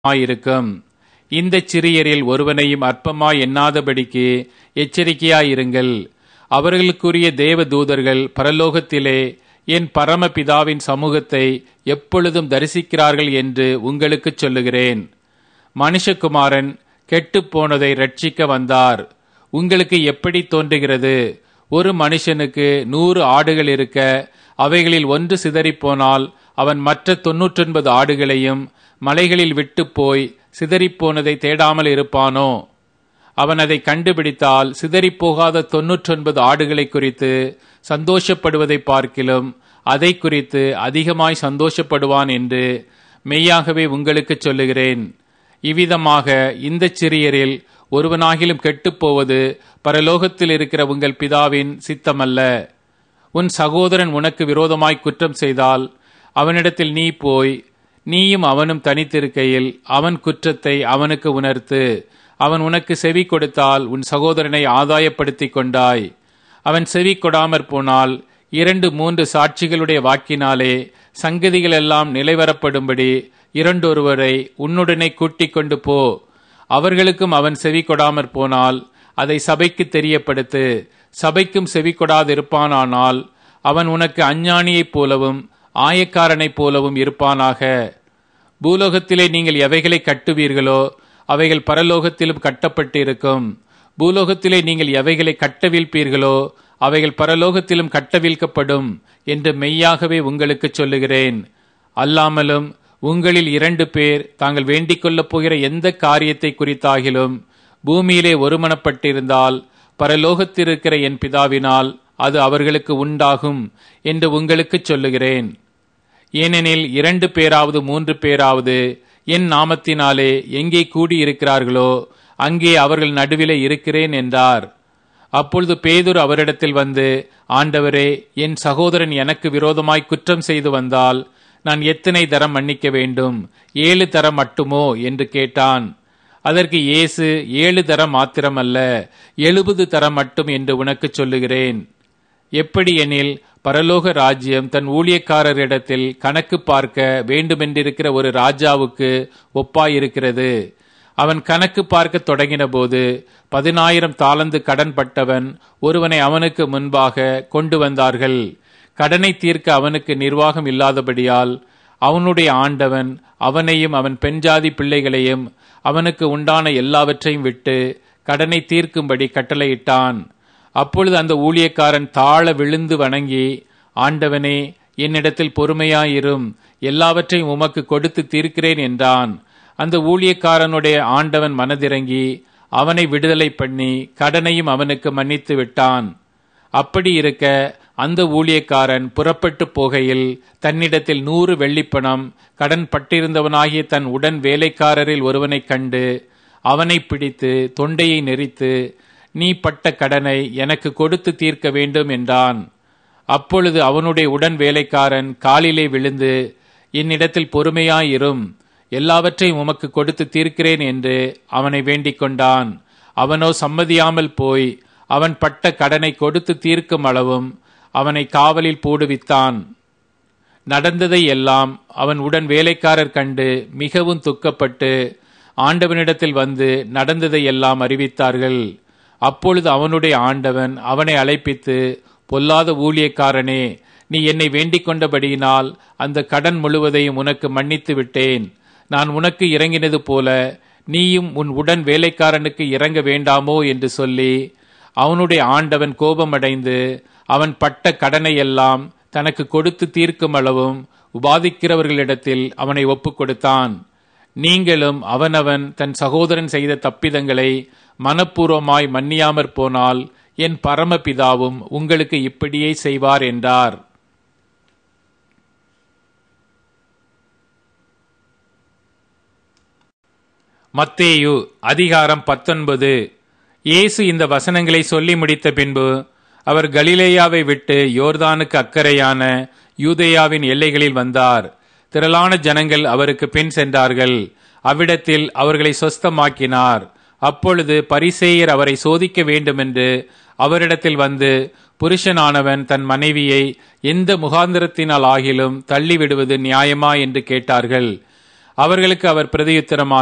இருக்கும் இந்தச் சிறியரில் ஒருவனையும் அற்பமாய் எண்ணாதபடிக்கு எச்சரிக்கையாயிருங்கள் அவர்களுக்குரிய தேவ தூதர்கள் பரலோகத்திலே என் பரமபிதாவின் சமூகத்தை எப்பொழுதும் தரிசிக்கிறார்கள் என்று உங்களுக்குச் சொல்லுகிறேன் மனுஷகுமாரன் கெட்டுப் போனதை ரட்சிக்க வந்தார் உங்களுக்கு எப்படி தோன்றுகிறது ஒரு மனுஷனுக்கு நூறு ஆடுகள் இருக்க அவைகளில் ஒன்று சிதறிப்போனால் அவன் மற்ற தொன்னூற்றொன்பது ஆடுகளையும் மலைகளில் விட்டுப் போய் சிதறிப்போனதை தேடாமல் இருப்பானோ அவன் அதை கண்டுபிடித்தால் சிதறிப்போகாத தொன்னூற்றொன்பது ஆடுகளை குறித்து சந்தோஷப்படுவதை பார்க்கிலும் அதை குறித்து அதிகமாய் சந்தோஷப்படுவான் என்று மெய்யாகவே உங்களுக்குச் சொல்லுகிறேன் இவ்விதமாக இந்த சிறியரில் ஒருவனாகிலும் கெட்டுப்போவது பரலோகத்தில் இருக்கிற உங்கள் பிதாவின் சித்தமல்ல உன் சகோதரன் உனக்கு விரோதமாய் குற்றம் செய்தால் அவனிடத்தில் நீ போய் நீயும் அவனும் தனித்திருக்கையில் அவன் குற்றத்தை அவனுக்கு உணர்த்து அவன் உனக்கு செவி கொடுத்தால் உன் சகோதரனை ஆதாயப்படுத்திக் கொண்டாய் அவன் செவி கொடாமற் போனால் இரண்டு மூன்று சாட்சிகளுடைய வாக்கினாலே சங்கதிகள் எல்லாம் நிலைவரப்படும்படி இரண்டொருவரை உன்னுடனே கூட்டிக் கொண்டு போ அவர்களுக்கும் அவன் செவி கொடாமற் போனால் அதை சபைக்கு தெரியப்படுத்து சபைக்கும் செவி கொடாதிருப்பானானால் அவன் உனக்கு அஞ்ஞானியைப் போலவும் ஆயக்காரனைப் போலவும் இருப்பானாக பூலோகத்திலே நீங்கள் எவைகளை கட்டுவீர்களோ அவைகள் பரலோகத்திலும் கட்டப்பட்டிருக்கும் பூலோகத்திலே நீங்கள் எவைகளை கட்டவிழ்ப்பீர்களோ அவைகள் பரலோகத்திலும் கட்டவிழ்க்கப்படும் என்று மெய்யாகவே உங்களுக்கு சொல்லுகிறேன் அல்லாமலும் உங்களில் இரண்டு பேர் தாங்கள் வேண்டிக் கொள்ளப் போகிற எந்த காரியத்தை குறித்தாகிலும் பூமியிலே ஒருமனப்பட்டிருந்தால் பரலோகத்திருக்கிற என் பிதாவினால் அது அவர்களுக்கு உண்டாகும் என்று உங்களுக்கு சொல்லுகிறேன் ஏனெனில் இரண்டு பேராவது மூன்று பேராவது என் நாமத்தினாலே எங்கே கூடியிருக்கிறார்களோ அங்கே அவர்கள் நடுவிலே இருக்கிறேன் என்றார் அப்பொழுது பேதுரு அவரிடத்தில் வந்து ஆண்டவரே என் சகோதரன் எனக்கு விரோதமாய் குற்றம் செய்து வந்தால் நான் எத்தனை தரம் மன்னிக்க வேண்டும் ஏழு தரம் மட்டுமோ என்று கேட்டான் அதற்கு இயேசு ஏழு தரம் மாத்திரமல்ல எழுபது தரம் மட்டும் என்று உனக்கு சொல்லுகிறேன் எப்படி எனில் பரலோக ராஜ்யம் தன் ஊழியக்காரரிடத்தில் கணக்கு பார்க்க வேண்டுமென்றிருக்கிற ஒரு ராஜாவுக்கு ஒப்பாயிருக்கிறது அவன் கணக்கு பார்க்க தொடங்கின போது பதினாயிரம் தாளந்து கடன் பட்டவன் ஒருவனை அவனுக்கு முன்பாக கொண்டு வந்தார்கள் கடனை தீர்க்க அவனுக்கு நிர்வாகம் இல்லாதபடியால் அவனுடைய ஆண்டவன் அவனையும் அவன் பெண்ஜாதி பிள்ளைகளையும் அவனுக்கு உண்டான எல்லாவற்றையும் விட்டு கடனை தீர்க்கும்படி கட்டளையிட்டான் அப்பொழுது அந்த ஊழியக்காரன் தாழ விழுந்து வணங்கி ஆண்டவனே என்னிடத்தில் பொறுமையாயிரும் எல்லாவற்றையும் உமக்கு கொடுத்து தீர்க்கிறேன் என்றான் அந்த ஊழியக்காரனுடைய ஆண்டவன் மனதிறங்கி அவனை விடுதலை பண்ணி கடனையும் அவனுக்கு மன்னித்து விட்டான் அப்படி இருக்க அந்த ஊழியக்காரன் புறப்பட்டு போகையில் தன்னிடத்தில் நூறு வெள்ளிப்பணம் கடன் பட்டிருந்தவனாகிய தன் உடன் வேலைக்காரரில் ஒருவனைக் கண்டு அவனை பிடித்து தொண்டையை நெறித்து நீ பட்ட கடனை எனக்கு கொடுத்து தீர்க்க வேண்டும் என்றான் அப்பொழுது அவனுடைய உடன் வேலைக்காரன் காலிலே விழுந்து என்னிடத்தில் பொறுமையாயிரும் எல்லாவற்றையும் உமக்கு கொடுத்து தீர்க்கிறேன் என்று அவனை வேண்டிக் கொண்டான் அவனோ சம்மதியாமல் போய் அவன் பட்ட கடனை கொடுத்து தீர்க்கும் அளவும் அவனை காவலில் போடுவித்தான் நடந்ததை எல்லாம் அவன் உடன் வேலைக்காரர் கண்டு மிகவும் துக்கப்பட்டு ஆண்டவனிடத்தில் வந்து நடந்ததை எல்லாம் அறிவித்தார்கள் அப்பொழுது அவனுடைய ஆண்டவன் அவனை அழைப்பித்து பொல்லாத ஊழியக்காரனே நீ என்னை வேண்டிக் கொண்டபடியினால் அந்த கடன் முழுவதையும் உனக்கு மன்னித்து விட்டேன் நான் உனக்கு இறங்கினது போல நீயும் உன் உடன் வேலைக்காரனுக்கு இறங்க வேண்டாமோ என்று சொல்லி அவனுடைய ஆண்டவன் கோபமடைந்து அவன் பட்ட கடனை எல்லாம் தனக்கு கொடுத்து தீர்க்கும் அளவும் உபாதிக்கிறவர்களிடத்தில் அவனை ஒப்புக் கொடுத்தான் நீங்களும் அவனவன் தன் சகோதரன் செய்த தப்பிதங்களை மனப்பூர்வமாய் மன்னியாமற் போனால் என் பரமபிதாவும் உங்களுக்கு இப்படியே செய்வார் என்றார் மத்தேயு அதிகாரம் பத்தொன்பது இயேசு இந்த வசனங்களை சொல்லி முடித்த பின்பு அவர் கலிலேயாவை விட்டு யோர்தானுக்கு அக்கறையான யூதேயாவின் எல்லைகளில் வந்தார் திரளான ஜனங்கள் அவருக்கு பின் சென்றார்கள் அவ்விடத்தில் அவர்களை சொஸ்தமாக்கினார் அப்பொழுது பரிசேயர் அவரை சோதிக்க வேண்டுமென்று அவரிடத்தில் வந்து புருஷனானவன் தன் மனைவியை எந்த முகாந்திரத்தினால் ஆகிலும் தள்ளிவிடுவது நியாயமா என்று கேட்டார்கள் அவர்களுக்கு அவர் பிரதியுத்தரமாக